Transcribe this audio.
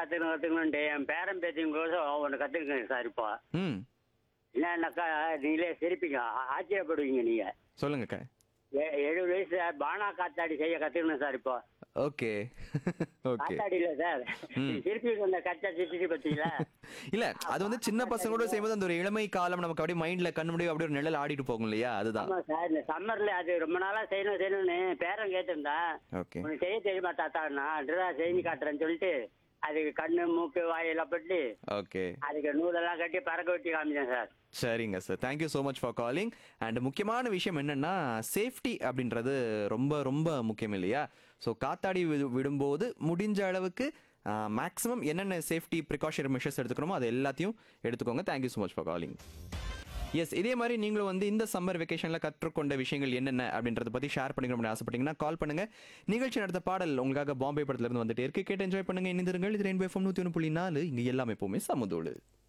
கத்துக்கணும் கத்துக்கணும்ட்டு என் பேரன் பேத்திங்களும் ஒன்று கத்துக்கங்க சார் இப்போ ம் என்னன்னாக்கா நீங்களே சிரிப்பீங்க ஆ- ஆச்சரியப்படுவீங்க நீங்க சொல்லுங்கக்கா எ- எழுபது வயசு பானா காத்தாடி செய்ய கத்துக்கணும் சார் இப்போ ஓகே ஓகே காத்தாடி இல்ல சார் சிரிப்பீங்க இந்த கச்சா சிரிச்சு பார்த்தீங்களா இல்ல அது வந்து சின்ன பசங்களோட செய்யும்போது அந்த ஒரு இளமை காலம் நமக்கு அப்படியே மைண்ட்ல கண்ணு முடியும் அப்படியே ஒரு நிழல் ஆடிட்டு போகும் இல்லையா அதுதான் ஆமா சார் இந்த சம்மர்ல அது ரொம்ப நாளா செய்யணும் செய்யணும்னு பேரன் கேட்டிருந்தேன் ஓகே உனக்கு செய்ய தெரியுமா தாத்தாண்ணா அதுதான் செஞ்சு காட்டுறேன்னு சொல்லிட்டு அதுக்கு கண்ணு மூக்கு வாயெல்லாம் பட்டு ஓகே அதுக்கு நூலெல்லாம் கட்டி பறக்க விட்டு காமிச்சேன் சார் சரிங்க sir thank you so much for calling and முக்கியமான விஷயம் என்னன்னா சேஃப்டி அப்படின்றது ரொம்ப ரொம்ப முக்கியம் இல்லையா ஸோ காத்தாடி விடு- விடும்போது முடிஞ்ச அளவுக்கு மேக்ஸிமம் என்னென்ன சேஃப்டி ப்ரிகாஷன் மெஷர்ஸ் எடுத்துக்கணுமோ அது எல்லாத்தையும் எடுத்துக்கோங்க thank you so much for calling yes இதே மாதிரி நீங்களும் வந்து இந்த சம்மர் வெக்கேஷனில் கற்றுக்கொண்ட விஷயங்கள் என்னென்ன அப்படின்றத பற்றி ஷேர் பண்ணிக்கணும் அப்படின்னு ஆசைப்பட்டீங்கன்னா கால் பண்ணுங்க நிகழ்ச்சி நடத்த பாடல் உங்களுக்காக பாம்பே படத்துல இருந்து வந்துட்டே இருக்கு கேட்டு என்ஜாய் பண்ணுங்க இணைந்திருங்கள் இது ரெயின்போ எஃப்எம் நூற்றி ஒன்று புள்ளி நாலு இங்கே எல்லாமே எப்பவுமே சமுதோடு